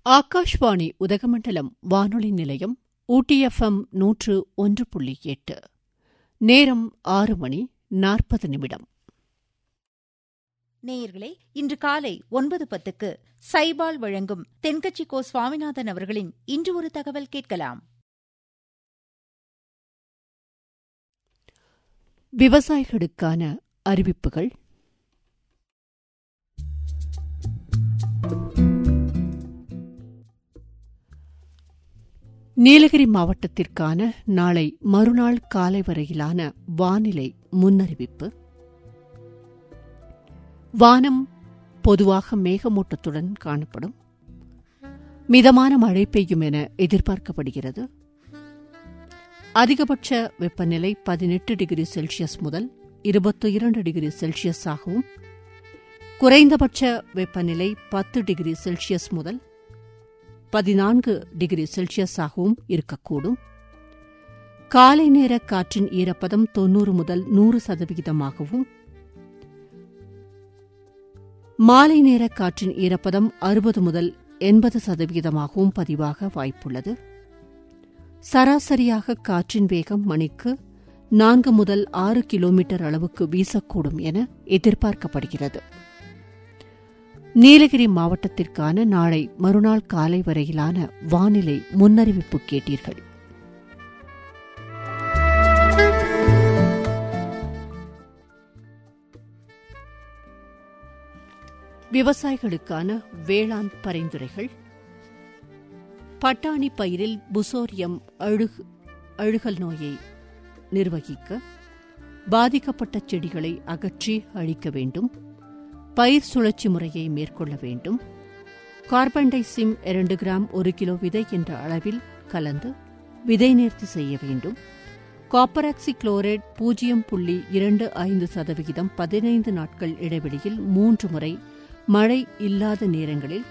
ஆகாஷ்வாணி உதகமண்டலம் வானொலி நிலையம் ஊட்டி எஃப்எம் நூற்று ஒன்று புள்ளி எட்டு நேரம் ஆறு மணி நாற்பது நிமிடம் நேயர்களே இன்று காலை ஒன்பது பத்துக்கு சைபால் வழங்கும் தென்கட்சி கோ சுவாமிநாதன் அவர்களின் இன்று ஒரு தகவல் கேட்கலாம் விவசாயிகளுக்கான அறிவிப்புகள் நீலகிரி மாவட்டத்திற்கான நாளை மறுநாள் காலை வரையிலான வானிலை முன்னறிவிப்பு வானம் பொதுவாக மேகமூட்டத்துடன் காணப்படும் மிதமான மழை பெய்யும் என எதிர்பார்க்கப்படுகிறது அதிகபட்ச வெப்பநிலை பதினெட்டு டிகிரி செல்சியஸ் முதல் இருபத்தி இரண்டு டிகிரி செல்சியஸ் ஆகவும் குறைந்தபட்ச வெப்பநிலை பத்து டிகிரி செல்சியஸ் முதல் பதினான்கு டிகிரி செல்சியஸ் ஆகவும் இருக்கக்கூடும் காலை நேர காற்றின் ஈரப்பதம் தொன்னூறு முதல் நூறு சதவிகிதமாகவும் மாலை நேர காற்றின் ஈரப்பதம் அறுபது முதல் எண்பது சதவிகிதமாகவும் பதிவாக வாய்ப்புள்ளது சராசரியாக காற்றின் வேகம் மணிக்கு நான்கு முதல் ஆறு கிலோமீட்டர் அளவுக்கு வீசக்கூடும் என எதிர்பார்க்கப்படுகிறது நீலகிரி மாவட்டத்திற்கான நாளை மறுநாள் காலை வரையிலான வானிலை முன்னறிவிப்பு கேட்டீர்கள் விவசாயிகளுக்கான வேளாண் பரிந்துரைகள் பட்டாணி பயிரில் புசோரியம் அழுகு அழுகல் நோயை நிர்வகிக்க பாதிக்கப்பட்ட செடிகளை அகற்றி அழிக்க வேண்டும் பயிர் சுழற்சி முறையை மேற்கொள்ள வேண்டும் கார்பன்டைசிம் இரண்டு கிராம் ஒரு கிலோ விதை என்ற அளவில் கலந்து விதை நேர்த்தி செய்ய வேண்டும் காப்பராக்சி குளோரைட் பூஜ்ஜியம் புள்ளி இரண்டு ஐந்து சதவிகிதம் பதினைந்து நாட்கள் இடைவெளியில் மூன்று முறை மழை இல்லாத நேரங்களில்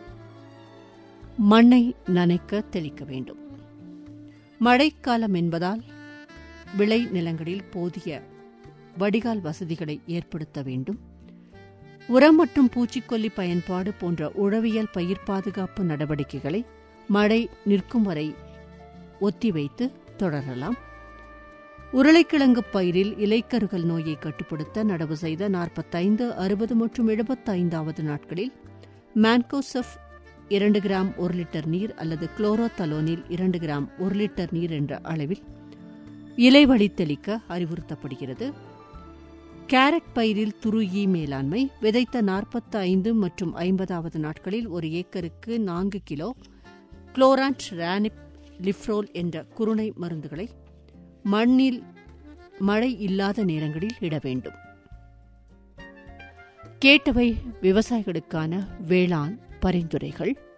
மண்ணை நனைக்க தெளிக்க வேண்டும் மழைக்காலம் என்பதால் விளை நிலங்களில் போதிய வடிகால் வசதிகளை ஏற்படுத்த வேண்டும் உரம் மற்றும் பூச்சிக்கொல்லி பயன்பாடு போன்ற உழவியல் பயிர் பாதுகாப்பு நடவடிக்கைகளை மழை நிற்கும் வரை ஒத்திவைத்து தொடரலாம் உருளைக்கிழங்கு பயிரில் இலைக்கருகல் நோயை கட்டுப்படுத்த நடவு செய்த நாற்பத்தைந்து அறுபது மற்றும் எழுபத்தைந்தாவது நாட்களில் மான்கோசெஃப் இரண்டு கிராம் ஒரு லிட்டர் நீர் அல்லது குளோரோதலோனில் இரண்டு கிராம் ஒரு லிட்டர் நீர் என்ற அளவில் இலைவழி தெளிக்க அறிவுறுத்தப்படுகிறது கேரட் பயிரில் துரு ஈ மேலாண்மை விதைத்த நாற்பத்தி ஐந்து மற்றும் ஐம்பதாவது நாட்களில் ஒரு ஏக்கருக்கு நான்கு கிலோ குளோரான்ட் ரானிப் லிஃப்ரோல் என்ற குருணை மருந்துகளை மண்ணில் மழை இல்லாத நேரங்களில் இட வேண்டும் கேட்டவை விவசாயிகளுக்கான வேளாண் பரிந்துரைகள்